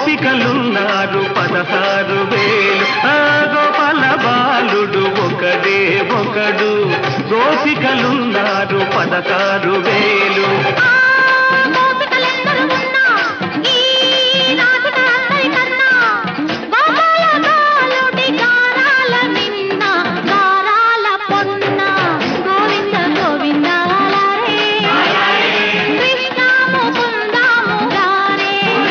గోపికలున్నారు పదహారు వేలు ఆ గోపాల బాలుడు ఒకడే ఒకడు గోపికలున్నారు పదహారు వేలు ఆ గోపికలెందరు ఉన్నా ఈ నాటిక అందరికన్నా గోపాల బాలుడి గారాల నిన్న గారాల పొన్న గోవింద గోవింద లారే కృష్ణ ముకుంద మురారే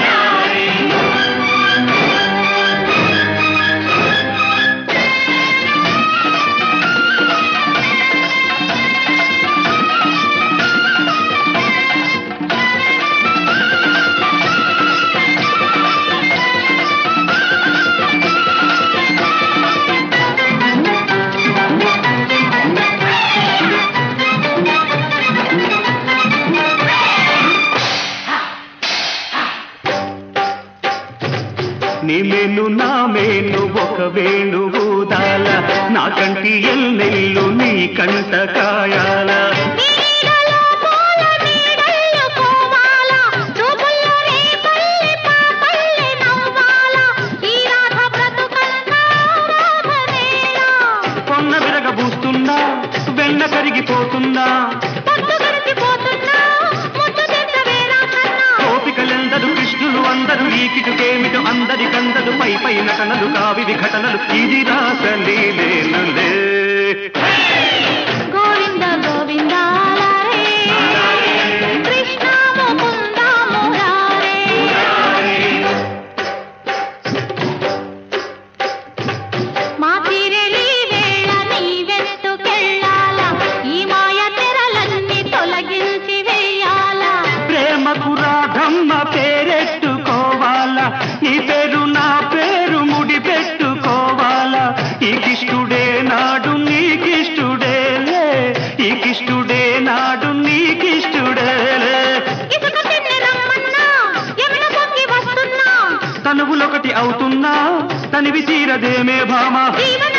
నీ మేను నా మేను ఒక వేణు ఊదాల నా కంటి ఎల్లెల్లు నీ కంట కాయాల నీడలో పూల నీడల్లో కోవాల రూపుల్లో రేపల్లె పాపల్లె నవ్వాల ఈ రాధ బ్రతుకన్నా రాధనేలా కొన్న విరగబూస్తున్నా వెన్న కరిగిపోతున్నా పొద్దు గడిచిపోతున్నా ముద్దు తింట వేళ కన్నా గోపికలెందరు కృష్ణులు అందరూ ఈ కిటుకేమిటు అందరి కందరు పై పై నటనలు కావివి ఘటనలు ఇది రాసలీలేనులే గోవింద గోవింద లారే కృష్ణ ముకుంద మురారే మా తీరెలి వేళ నీవెత్తుకెళ్ళాల ఈ మాయ తెరలన్నీ తొలగించి వేయాల ప్రేమకు రాధమ్మ పేరెట్టుకోవాలా నీ పేరు నా పేరు ముడి పెట్టుకోవాలా ఈ కిష్టుడే నాడు నీకిష్టుడేలే ఈ కిష్టుడే నాడు నీకిష్టుడేలే ఇసుక తిన్ని రమ్మన్నా ఎమిన పొంగి వస్తున్నా తనువులొకటి అవుతున్నా తనివి తీరదేమే భామ జీవన